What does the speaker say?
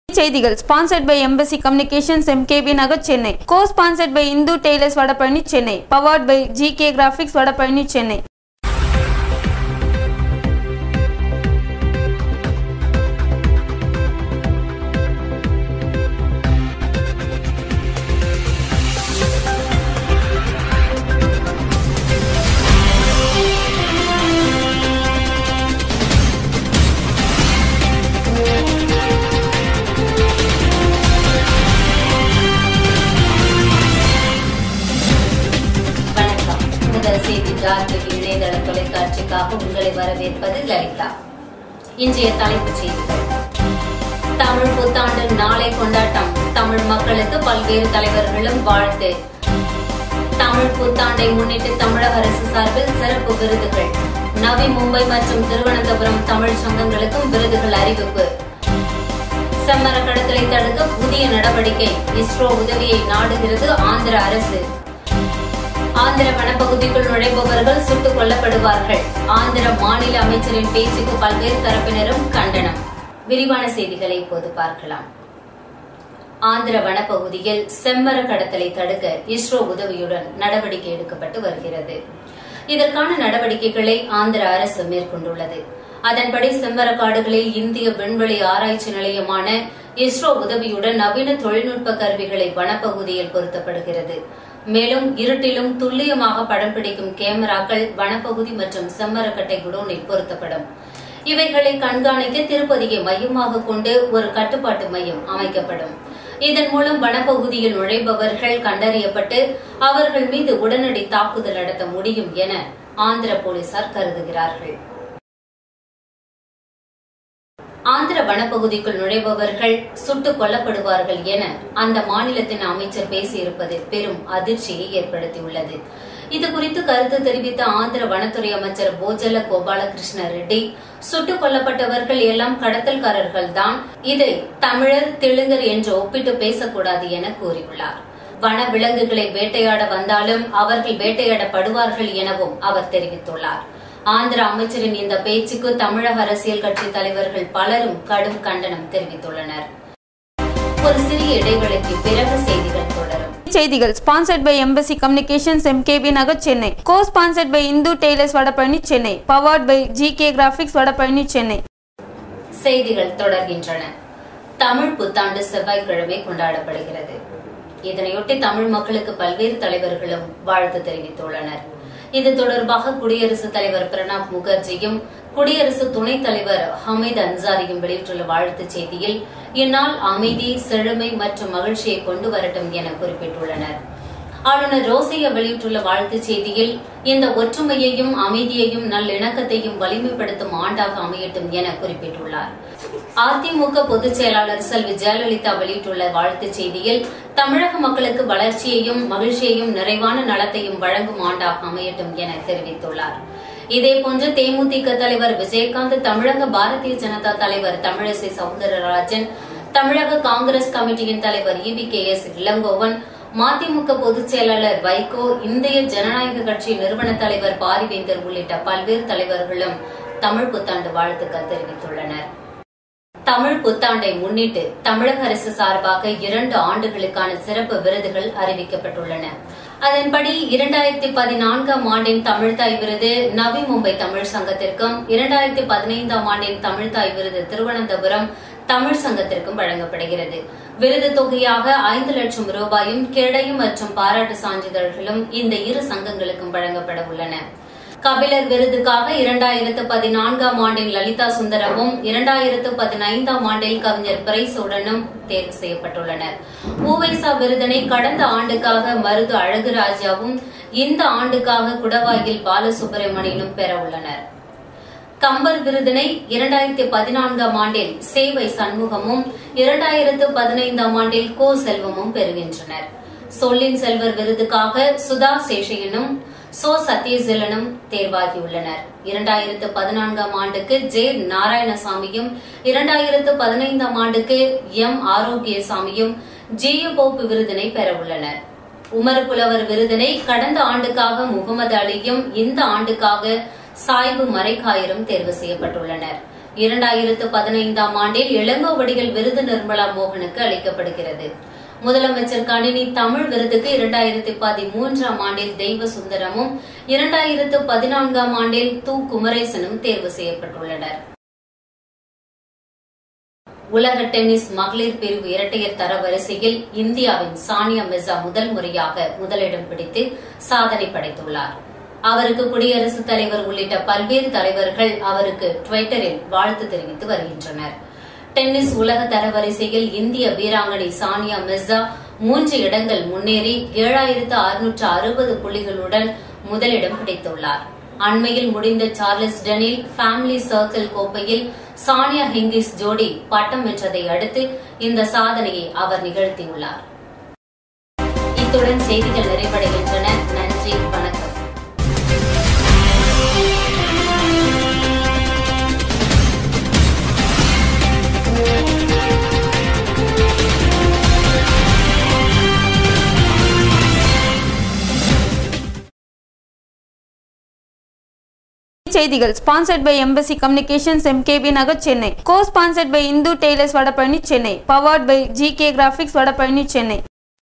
செய்திகள் sponsored by embassy communications MKB Nagar Chennai co sponsored by Hindu tailors Vadapalani Chennai powered by G K graphics Vadapalani Chennai வணக்கம் முதல் செய்தி ஜார்க்கண்ட் இணையதள தொலைக்காட்சிக்காக உங்களை வரவேற்பது லலிதா இன்றைய தலைப்புச் செய்திகள் தமிழ் புத்தாண்டு நாளை கொண்டாட்டம் தமிழ் மக்களுக்கு பல்வேறு தலைவர்களும் வாழ்த்து தமிழ் புத்தாண்டை முன்னிட்டு தமிழக அரசு சார்பில் சிறப்பு விருதுகள் நவி மும்பை மற்றும் திருவனந்தபுரம் தமிழ் சங்கங்களுக்கும் விருதுகள் அறிவிப்பு செம்மர கடத்தலை தடுக்க புதிய நடவடிக்கை இஸ்ரோ உதவியை நாடுகிறது ஆந்திர அரசு ஆந்திர வனப்பகுதிக்குள் நுழைபவர்கள் சுட்டுக் கொல்லப்படுவார்கள் ஆந்திர மாநில அமைச்சரின் பேச்சுக்கு பல்வேறு தரப்பினரும் கண்டனம் விரிவான செய்திகளை இப்போது பார்க்கலாம் ஆந்திர வனப்பகுதியில் செம்மர கடத்தலை தடுக்க இஸ்ரோ உதவியுடன் நடவடிக்கை எடுக்கப்பட்டு வருகிறது இதற்கான நடவடிக்கைகளை ஆந்திர அரசு மேற்கொண்டுள்ளது அதன்படி செம்மர காடுகளில் இந்திய விண்வெளி ஆராய்ச்சி நிலையமான இஸ்ரோ உதவியுடன் நவீன தொழில்நுட்ப கருவிகளை வனப்பகுதியில் பொருத்தப்படுகிறது மேலும் இருட்டிலும் துல்லியமாக படம் பிடிக்கும் கேமராக்கள் வனப்பகுதி மற்றும் செம்மரக்கட்டை குடோனில் பொருத்தப்படும் இவைகளை கண்காணிக்க திருப்பதியை மையமாக கொண்டு ஒரு கட்டுப்பாட்டு மையம் அமைக்கப்படும் இதன் மூலம் வனப்பகுதியில் நுழைபவர்கள் கண்டறியப்பட்டு அவர்கள் மீது உடனடி தாக்குதல் நடத்த முடியும் என ஆந்திர போலீசார் கருதுகிறார்கள் ஆந்திர வனப்பகுதிக்குள் நுழைபவர்கள் சுட்டுக் கொல்லப்படுவார்கள் என அந்த மாநிலத்தின் அமைச்சர் பேசியிருப்பது பெரும் அதிர்ச்சியை ஏற்படுத்தியுள்ளது இதுகுறித்து கருத்து தெரிவித்த ஆந்திர வனத்துறை அமைச்சர் போஜல கோபாலகிருஷ்ண ரெட்டி சுட்டுக் கொல்லப்பட்டவர்கள் எல்லாம் கடத்தல்காரர்கள் தான் இதை தமிழர் தெலுங்கர் என்று ஒப்பிட்டு பேசக்கூடாது என கூறியுள்ளார் வன விலங்குகளை வேட்டையாட வந்தாலும் அவர்கள் வேட்டையாடப்படுவார்கள் எனவும் அவர் தெரிவித்துள்ளார் ஆந்திர அமைச்சரின் இந்த பேச்சுக்கு தமிழக அரசியல் கட்சி தலைவர்கள் பலரும் கடும் கண்டனம் தெரிவித்துள்ளனர் ஒரு சிறிய இடைவெளிக்கு பிறகு செய்திகள் தொடரும் செய்திகள் sponsored by embassy communications MKB Nagar Chennai co sponsored by Hindu tailors Vadapalani Chennai powered by G K graphics Vadapalani Chennai செய்திகள் தொடர்கின்றன தமிழ் புத்தாண்டு செவ்வாய்க்கிழமை கொண்டாடப்படுகிறது இதனையொட்டி தமிழ் மக்களுக்கு பல்வேறு தலைவர்களும் வாழ்த்து தெரிவித்துள்ளனர் இது தொடர்பாக குடியரசுத் தலைவர் பிரணாப் முகர்ஜியும் குடியரசு துணைத் தலைவர் ஹமீத் அன்சாரியும் வெளியிட்டுள்ள வாழ்த்துச் செய்தியில் இந்நாள் அமைதி செழுமை மற்றும் மகிழ்ச்சியை கொண்டு வரட்டும் என குறிப்பிட்டுள்ளனர் ஆளுநர் ரோசையா வெளியிட்டுள்ள வாழ்த்துச் செய்தியில் இந்த ஒற்றுமையையும் அமைதியையும் நல்லிணக்கத்தையும் வலிமைப்படுத்தும் ஆண்டாக அமையட்டும் என குறிப்பிட்டுள்ளார் அதிமுக பொதுச் செயலாளர் செல்வி ஜெயலலிதா வெளியிட்டுள்ள வாழ்த்துச் செய்தியில் தமிழக மக்களுக்கு வளர்ச்சியையும் மகிழ்ச்சியையும் நிறைவான நலத்தையும் வழங்கும் ஆண்டாக அமையட்டும் என தெரிவித்துள்ளார் இதேபோன்று தேமுதிக தலைவர் விஜயகாந்த் தமிழக பாரதிய ஜனதா தலைவர் தமிழிசை சவுந்தரராஜன் தமிழக காங்கிரஸ் கமிட்டியின் தலைவர் E V K S Elangovan MDMK பொதுச் செயலாளர் வைகோ இந்திய ஜனநாயக கட்சி நிறுவன தலைவர் பாரிவேந்தர் உள்ளிட்ட பல்வேறு தலைவர்களும் தமிழ் புத்தாண்டு வாழ்த்துக்கள் தெரிவித்துள்ளனர் தமிழ் புத்தாண்டை முன்னிட்டு தமிழக அரசு சார்பாக இரண்டு ஆண்டுகளுக்கான சிறப்பு விருதுகள் அறிவிக்கப்பட்டுள்ளன அதன்படி இரண்டாயிரத்தி பதினான்காம் ஆண்டின் தமிழ்தாய் விருது நவி மும்பை தமிழ் சங்கத்திற்கும் இரண்டாயிரத்தி பதினைந்தாம் ஆண்டின் தமிழ்தாய் விருது திருவனந்தபுரம் தமிழ் சங்கத்திற்கும் வழங்கப்படுகிறது விருது தொகையாக ஐந்து லட்சம் ரூபாயும் கிரடையும் மற்றும் பாராட்டு சான்றிதழ்களும் இந்த இரு சங்கங்களுக்கும் வழங்கப்பட உள்ளன கபிலர் விருதுக்காக இரண்டாயிரத்து பதினான்காம் ஆண்டில் லலிதா சுந்தரமும் இரண்டாயிரத்து பதினைந்தாம் ஆண்டில் கவிஞர் பிரைசோடனும் தேர்வு செய்யப்பட்டுள்ளனர் ஊவைசா விருதினை கடந்த ஆண்டுக்காக மருது அழகுராஜாவும் இந்த ஆண்டுக்காக குடவாயில் பாலசுப்பிரமணியனும் பெற உள்ளனர் கம்பர் விருதினை இரண்டாயிரத்தி பதினான்காம் ஆண்டில் சேவை சண்முகமும் இரண்டாயிரத்து பதினைந்தாம் ஆண்டில் கோ செல்வமும் பெறுகின்றனர் சொல்லின் செல்வர் விருதுக்காக சுதா சேஷையனும் சோ சத்யசீலனும் தேர்வாகியுள்ளனர் இரண்டாயிரத்து பதினான்காம் ஆண்டுக்கு ஜே நாராயணசாமியும் இரண்டாயிரத்து பதினைந்தாம் ஆண்டுக்கு எம் ஆரோக்கியசாமியும் ஜிய போப் விருதினை பெறவுள்ளனர் உமர் புலவர் விருதினை கடந்த ஆண்டுக்காக முகமது அலியும் இந்த ஆண்டுக்காக சாய்பு மரைக்காயரும் தேர்வு செய்யப்பட்டுள்ளனர் இரண்டாயிரத்து பதினைந்தாம் ஆண்டில் இளங்கோவடிகள் விருது நிர்மலா மோகனுக்கு அளிக்கப்படுகிறது முதலமைச்சர் கணினி தமிழ் விருதுக்கு இரண்டாயிரத்தி பதிமூன்றாம் ஆண்டில் தெய்வ சுந்தரமும் இரண்டாயிரத்து பதினான்காம் ஆண்டில் து குமரேசனும் தேர்வு செய்யப்பட்டுள்ளனர் உலக டென்னிஸ் மகளிர் பிரிவு இரட்டையர் தரவரிசையில் இந்தியாவின் சானியா மிர்சா முதல் முறையாக முதலிடம் பிடித்து சாதனை படைத்துள்ளார் அவருக்கு குடியரசுத் தலைவர் உள்ளிட்ட பல்வேறு தலைவர்கள் அவருக்கு டுவிட்டரில் வாழ்த்து தெரிவித்து வருகின்றனர் டென்னிஸ் உலக தரவரிசையில் இந்திய வீராங்கனை சானியா மிர்சா மூன்று இடங்கள் முன்னேறி ஏழாயிரத்து அறுநூற்று அறுபது புள்ளிகளுடன் முதலிடம் பிடித்துள்ளார் அண்மையில் முடிந்த சார்லஸ் டெனில் ஃபேமிலி சர்க்கிள் கோப்பையில் சானியா ஹிங்கிஸ் ஜோடி பட்டம் வென்றதை அடுத்து இந்த சாதனையை அவர் நிகழ்த்தியுள்ளார் இத்துடன் செய்திகள் நிறைவடைகின்றன நன்றி வணக்கம் செய்திகள் sponsored by embassy communications MKB Nagar Chennai co sponsored by Hindu tailors Vadapalani Chennai powered by G K graphics Vadapalani Chennai